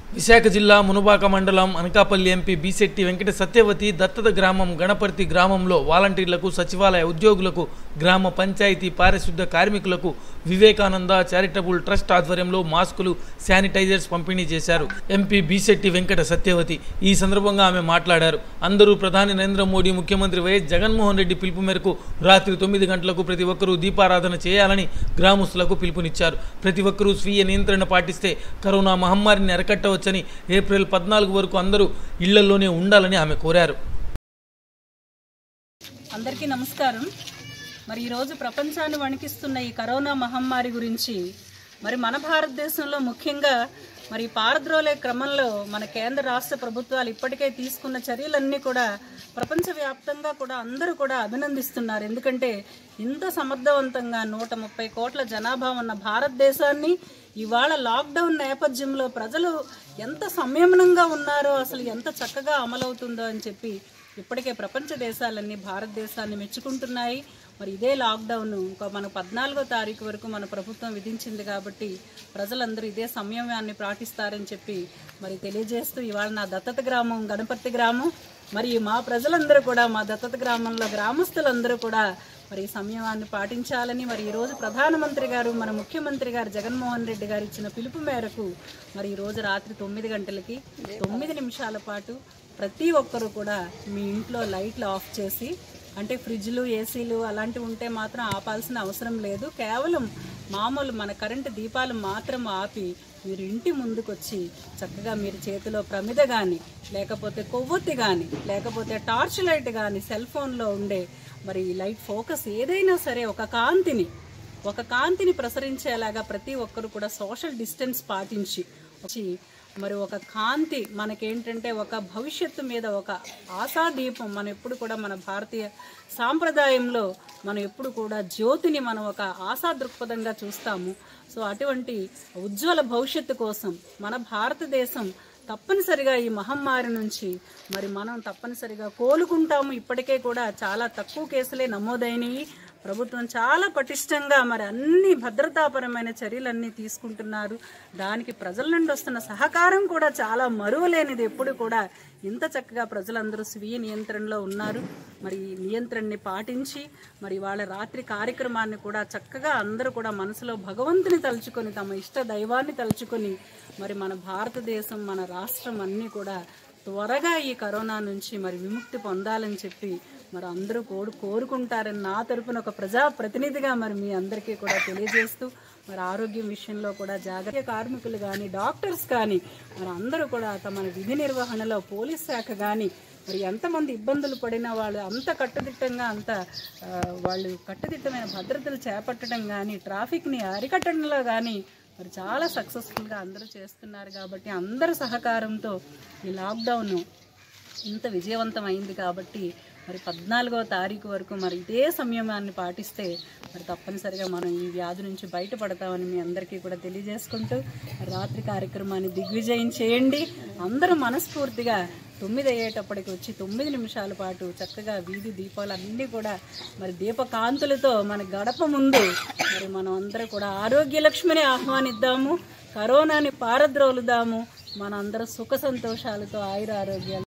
విశాఖ జిల్లా మునుబాక మండలం అనకాపల్లి ఎంపీ బీశెట్టి వెంకట సత్యవతి దత్తత గ్రామం గణపర్తి గ్రామంలో వాలంటీర్లకు సచివాలయ ఉద్యోగులకు గ్రామ పంచాయతీ పారిశుద్ధ కార్మికులకు వివేకానంద చారిటబుల్ ట్రస్ట్ ఆధ్వర్యంలో మాస్కులు శానిటైజర్స్ పంపిణీ చేశారు ఎంపీ బీశెట్టి వెంకట సత్యవతి ఈ సందర్భంగా ఆమె మాట్లాడారు అందరూ ప్రధాని నరేంద్ర మోడీ ముఖ్యమంత్రి వైఎస్ జగన్మోహన్ రెడ్డి పిలుపు మేరకు రాత్రి తొమ్మిది గంటలకు ప్రతి ఒక్కరూ దీపారాధన చేయాలని గ్రామస్తులకు పిలుపునిచ్చారు ప్రతి ఒక్కరూ స్వీయ నియంత్రణ పాటిస్తే కరోనా మహమ్మారిని అరికట్టవచ్చని ఏప్రిల్ పద్నాలుగు వరకు అందరూ ఇళ్లలోనే ఉండాలని ఆమె కోరారు అందరికీ నమస్కారం మరి ఈరోజు ప్రపంచాన్ని వణికిస్తున్న ఈ కరోనా మహమ్మారి గురించి మరి మన భారతదేశంలో ముఖ్యంగా మరి పారద్రోలే క్రమంలో మన కేంద్ర రాష్ట్ర ప్రభుత్వాలు ఇప్పటికే తీసుకున్న చర్యలన్నీ కూడా ప్రపంచవ్యాప్తంగా కూడా అందరూ కూడా అభినందిస్తున్నారు ఎందుకంటే ఇంత సమర్థవంతంగా నూట ముప్పై కోట్ల జనాభా ఉన్న భారతదేశాన్ని ఇవాళ లాక్డౌన్ నేపథ్యంలో ప్రజలు ఎంత సంయమనంగా ఉన్నారో అసలు ఎంత చక్కగా అమలవుతుందో అని చెప్పి ఇప్పటికే ప్రపంచ దేశాలన్నీ భారతదేశాన్ని మెచ్చుకుంటున్నాయి మరి ఇదే లాక్డౌన్ ఇంకా మన పద్నాలుగో తారీఖు వరకు మన ప్రభుత్వం విధించింది కాబట్టి ప్రజలందరూ ఇదే సంయమాన్ని పాటిస్తారని చెప్పి మరి తెలియజేస్తూ ఇవాళ నా దత్తత గ్రామం గణపతి గ్రామం మరి మా ప్రజలందరూ కూడా మా దత్తత గ్రామంలో గ్రామస్తులందరూ కూడా మరి ఈ సంయమాన్ని పాటించాలని మరి ఈరోజు ప్రధానమంత్రి గారు మన ముఖ్యమంత్రి గారు జగన్మోహన్ రెడ్డి గారు ఇచ్చిన పిలుపు మేరకు మరి ఈరోజు రాత్రి తొమ్మిది గంటలకి తొమ్మిది నిమిషాల పాటు ప్రతి ఒక్కరూ కూడా మీ ఇంట్లో లైట్లు ఆఫ్ చేసి అంటే ఫ్రిడ్జ్లు ఏసీలు అలాంటివి ఉంటే మాత్రం ఆపాల్సిన అవసరం లేదు కేవలం మామూలు మన కరెంటు దీపాలు మాత్రం ఆపి మీరు ఇంటి ముందుకొచ్చి చక్కగా మీరు చేతిలో ప్రమిద కానీ లేకపోతే కొవ్వొత్తి కానీ లేకపోతే టార్చ్ లైట్ కానీ సెల్ ఫోన్లో ఉండే మరి ఈ లైట్ ఫోకస్ ఏదైనా సరే ఒక కాంతిని ఒక కాంతిని ప్రసరించేలాగా ప్రతి ఒక్కరు కూడా సోషల్ డిస్టెన్స్ పాటించి వచ్చి మరి ఒక కాంతి మనకేంటంటే ఒక భవిష్యత్తు మీద ఒక ఆశాదీపం మనం ఎప్పుడు కూడా మన భారతీయ సాంప్రదాయంలో మనం ఎప్పుడు కూడా జ్యోతిని మనం ఒక ఆశా దృక్పథంగా చూస్తాము సో అటువంటి ఉజ్వల భవిష్యత్తు కోసం మన భారతదేశం తప్పనిసరిగా ఈ మహమ్మారి నుంచి మరి మనం తప్పనిసరిగా కోలుకుంటాము ఇప్పటికే కూడా చాలా తక్కువ కేసులే నమోదైనవి ప్రభుత్వం చాలా పటిష్టంగా మరి అన్ని భద్రతాపరమైన చర్యలన్నీ తీసుకుంటున్నారు దానికి ప్రజల నుండి వస్తున్న సహకారం కూడా చాలా మరువలేనిది ఎప్పుడు కూడా ఇంత చక్కగా ప్రజలందరూ స్వీయ నియంత్రణలో ఉన్నారు మరి ఈ నియంత్రణని పాటించి మరి వాళ్ళ రాత్రి కార్యక్రమాన్ని కూడా చక్కగా అందరూ కూడా మనసులో భగవంతుని తలుచుకొని తమ ఇష్ట దైవాన్ని తలుచుకొని మరి మన భారతదేశం మన రాష్ట్రం అన్నీ కూడా త్వరగా ఈ కరోనా నుంచి మరి విముక్తి పొందాలని చెప్పి మరి అందరూ కోరు కోరుకుంటారని నా తరపున ఒక ప్రజా ప్రతినిధిగా మరి మీ అందరికీ కూడా తెలియజేస్తూ మరి ఆరోగ్యం విషయంలో కూడా జాగ్రత్త కార్మికులు కానీ డాక్టర్స్ కానీ మరి అందరూ కూడా తమ విధి నిర్వహణలో పోలీస్ శాఖ కానీ మరి ఎంతమంది ఇబ్బందులు పడినా వాళ్ళు అంత కట్టుదిట్టంగా అంత ఆ, వాళ్ళు కట్టుదిట్టమైన భద్రతలు చేపట్టడం కానీ ట్రాఫిక్ని అరికట్టడంలో కానీ మరి చాలా సక్సెస్ఫుల్గా అందరూ చేస్తున్నారు కాబట్టి అందరి సహకారంతో ఈ లాక్డౌన్ ఇంత విజయవంతం అయింది కాబట్టి మరి పద్నాలుగవ తారీఖు వరకు మరి ఇదే సంయమాన్ని పాటిస్తే మరి తప్పనిసరిగా మనం ఈ వ్యాధి నుంచి బయటపడతామని మీ అందరికీ కూడా తెలియజేసుకుంటూ మరి రాత్రి కార్యక్రమాన్ని దిగ్విజయం చేయండి అందరూ మనస్ఫూర్తిగా తొమ్మిది అయ్యేటప్పటికి వచ్చి తొమ్మిది నిమిషాల పాటు చక్కగా వీధి దీపాలు అన్నీ కూడా మరి దీపకాంతులతో మన గడప ముందు మరి మనం అందరూ కూడా ఆరోగ్య లక్ష్మిని ఆహ్వానిద్దాము కరోనాని పారద్రోలుదాము మన అందరూ సుఖ సంతోషాలతో ఆయుర ఆరోగ్యాలు